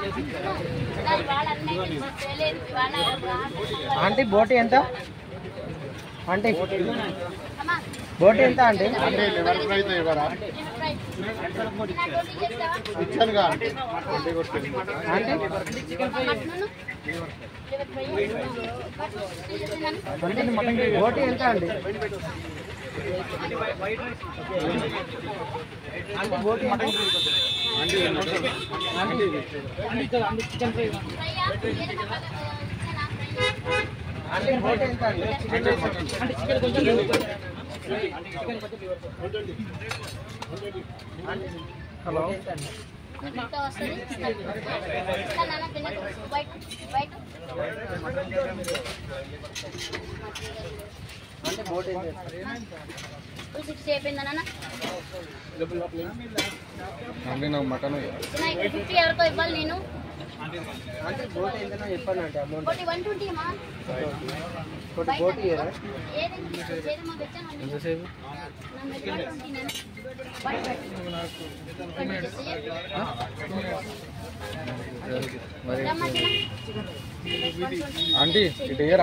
Aunty బోటి ఎంత aunty బోటి ఎంత ఆంటీ అంటే ఎవరి ప్రైస్ ఇవ్వరా ఇచ్చానుగా అంటే అంటే కొట్టింది ఆంటీ ఆంటీ బోటి ఎంత అండి ఆంటీ బోటి ఎంత ఆంటీ బోటి ఎంత అండి హలో అంటే బోటి ఎంత టూ సిక్స్టీ అయిపోయిందన్న అంటే నాకు మటన్ ఫిఫ్టీ ఎవరికో ఇవ్వాలి నేను అంటే బోటి ఎంతనో చెప్పండి అంటే అమౌంట్ ఒకటి వన్ ట్వంటీ అమ్మా ఒకటి బోటి ఇయ్యరా? ఏదండి ఏదమ్మా పెట్టాను ఎంతసేపు ఆంటీ ఇటు ఏరా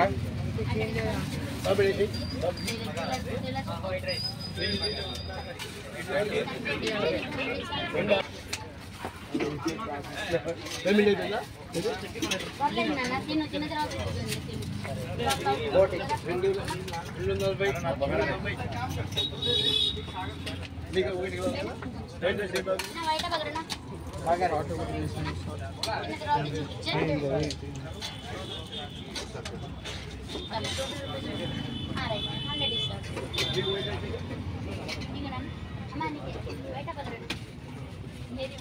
తిను తిన్న తర్వాత బోటి బయట పగలనా బాగా తిన్న తర్వాత ఇచ్చే హండ్రెడ్ ఇస్తాను ఇక అమ్మా నీకు బయట పగలడు ఏది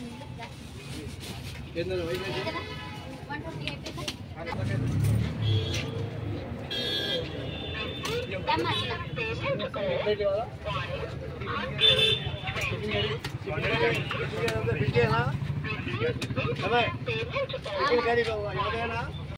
వన్ ట్వంటీ అయిపోయిందా దమ్మా చిన్న